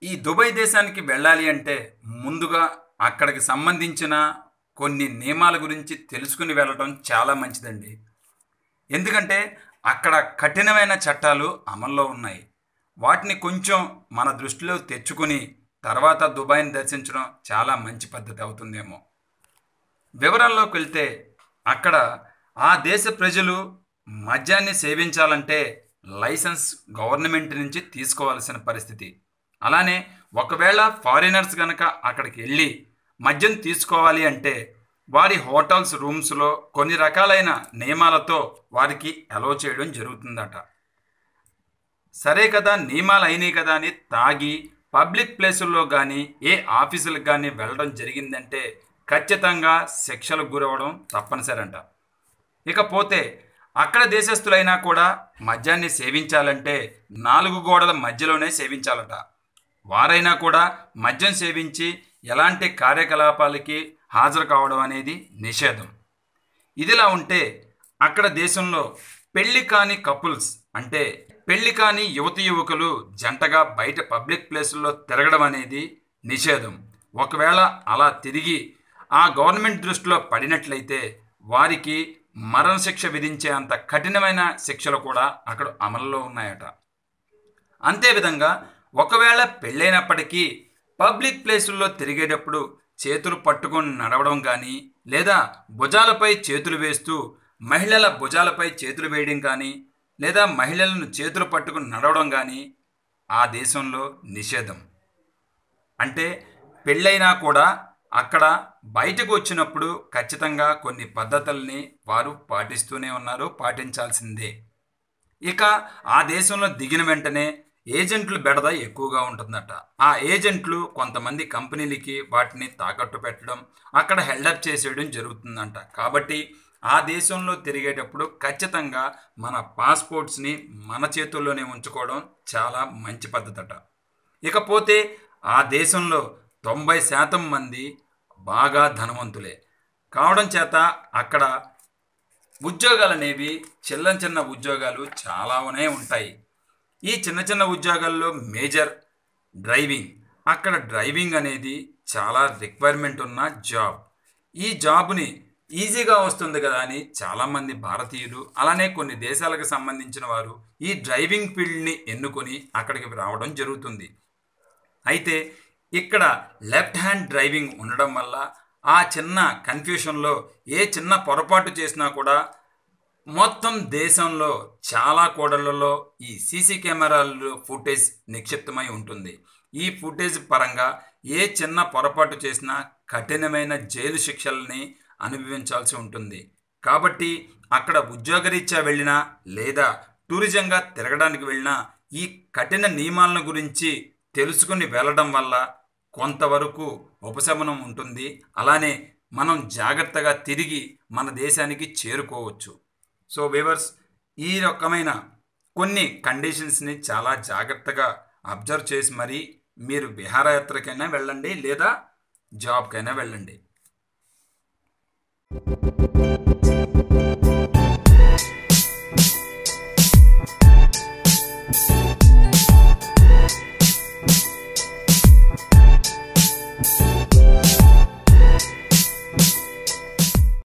ఈ దుబాయ్ దేశానికి వెళ్ళాలి అంటే ముందుగా అక్కడికి సంబంధించిన కొన్ని నియమాల గురించి తెలుసుకుని వెళ్ళడం చాలా మంచిదండి ఎందుకంటే అక్కడ కఠినమైన చట్టాలు అమల్లో ఉన్నాయి వాటిని కొంచెం మన దృష్టిలో తెచ్చుకుని తర్వాత దుబాయ్ని దర్శించడం చాలా మంచి పద్ధతి అవుతుందేమో వివరాల్లోకి వెళ్తే అక్కడ ఆ దేశ ప్రజలు మద్యాన్ని సేవించాలంటే లైసెన్స్ గవర్నమెంట్ నుంచి తీసుకోవాల్సిన పరిస్థితి అలానే ఒకవేళ ఫారినర్స్ కనుక అక్కడికి వెళ్ళి మద్యం తీసుకోవాలి అంటే వారి హోటల్స్ రూమ్స్లో కొన్ని రకాలైన నియమాలతో వారికి అలో చేయడం జరుగుతుందట సరే కదా నియమాలు అయినాయి కదా అని తాగి పబ్లిక్ ప్లేసుల్లో కానీ ఏ ఆఫీసులకు కానీ వెళ్ళడం జరిగిందంటే ఖచ్చితంగా శిక్షలకు గురవడం తప్పనిసరి అంట ఇకపోతే అక్కడ దేశస్తులైనా కూడా మద్యాన్ని సేవించాలంటే నాలుగు గోడల మధ్యలోనే సేవించాలట వారైనా కూడా మద్యం సేవించి ఎలాంటి కార్యకలాపాలకి హాజరు కావడం అనేది నిషేధం ఇదిలా ఉంటే అక్కడ దేశంలో పెళ్లి కాని కపుల్స్ అంటే పెళ్లి కాని యువతి యువకులు జంటగా బయట పబ్లిక్ ప్లేసుల్లో తిరగడం అనేది నిషేధం ఒకవేళ అలా తిరిగి ఆ గవర్నమెంట్ దృష్టిలో పడినట్లయితే వారికి మరణశిక్ష విధించే అంత కఠినమైన శిక్షలు కూడా అక్కడ అమల్లో ఉన్నాయట అంతేవిధంగా ఒకవేళ పెళ్ళైనప్పటికీ పబ్లిక్ ప్లేసుల్లో తిరిగేటప్పుడు చేతులు పట్టుకొని నడవడం కానీ లేదా భుజాలపై చేతులు వేస్తూ మహిళల భుజాలపై చేతులు వేయడం కానీ లేదా మహిళలను చేతులు పట్టుకుని నడవడం కానీ ఆ దేశంలో నిషేధం అంటే పెళ్ళైనా కూడా అక్కడ బయటకు వచ్చినప్పుడు ఖచ్చితంగా కొన్ని పద్ధతుల్ని వారు పాటిస్తూనే ఉన్నారు పాటించాల్సిందే ఇక ఆ దేశంలో దిగిన వెంటనే ఏజెంట్లు బెడద ఎక్కువగా ఉంటుందట ఆ ఏజెంట్లు కొంతమంది కంపెనీలకి వాటిని తాకట్టు పెట్టడం అక్కడ హెల్డప్ చేసేయడం జరుగుతుందంట కాబట్టి ఆ దేశంలో తిరిగేటప్పుడు ఖచ్చితంగా మన పాస్పోర్ట్స్ని మన చేతుల్లోనే ఉంచుకోవడం చాలా మంచి పద్ధతి అట ఇకపోతే ఆ దేశంలో తొంభై శాతం మంది బాగా ధనవంతులే కావడం చేత అక్కడ ఉద్యోగాలు అనేవి చిన్న చిన్న ఉద్యోగాలు చాలానే ఉంటాయి ఈ చిన్న చిన్న ఉద్యోగాల్లో మేజర్ డ్రైవింగ్ అక్కడ డ్రైవింగ్ అనేది చాలా రిక్వైర్మెంట్ ఉన్న జాబ్ ఈ జాబ్ని ఈజీగా వస్తుంది కదా అని చాలామంది భారతీయులు అలానే కొన్ని దేశాలకు సంబంధించిన వారు ఈ డ్రైవింగ్ ఫీల్డ్ని ఎన్నుకొని అక్కడికి రావడం జరుగుతుంది అయితే ఇక్కడ లెఫ్ట్ హ్యాండ్ డ్రైవింగ్ ఉండడం వల్ల ఆ చిన్న కన్ఫ్యూషన్లో ఏ చిన్న పొరపాటు చేసినా కూడా మొత్తం దేశంలో చాలా కోడళ్లలో ఈ సీసీ కెమెరాల్లో ఫుటేజ్ నిక్షిప్తమై ఉంటుంది ఈ ఫుటేజ్ పరంగా ఏ చిన్న పొరపాటు చేసినా కఠినమైన జైలు శిక్షల్ని అనుభవించాల్సి ఉంటుంది కాబట్టి అక్కడ ఉద్యోగరీత్యా వెళ్ళినా లేదా టూరిజంగా తిరగడానికి వెళ్ళినా ఈ కఠిన నియమాలను గురించి తెలుసుకుని వెళ్ళడం వల్ల కొంతవరకు ఉపశమనం ఉంటుంది అలానే మనం జాగ్రత్తగా తిరిగి మన దేశానికి చేరుకోవచ్చు సో వేవర్స్ ఈ రకమైన కొన్ని కండిషన్స్ని చాలా జాగ్రత్తగా అబ్జర్వ్ చేసి మరీ మీరు విహారయాత్రకైనా వెళ్ళండి లేదా జాబ్కైనా వెళ్ళండి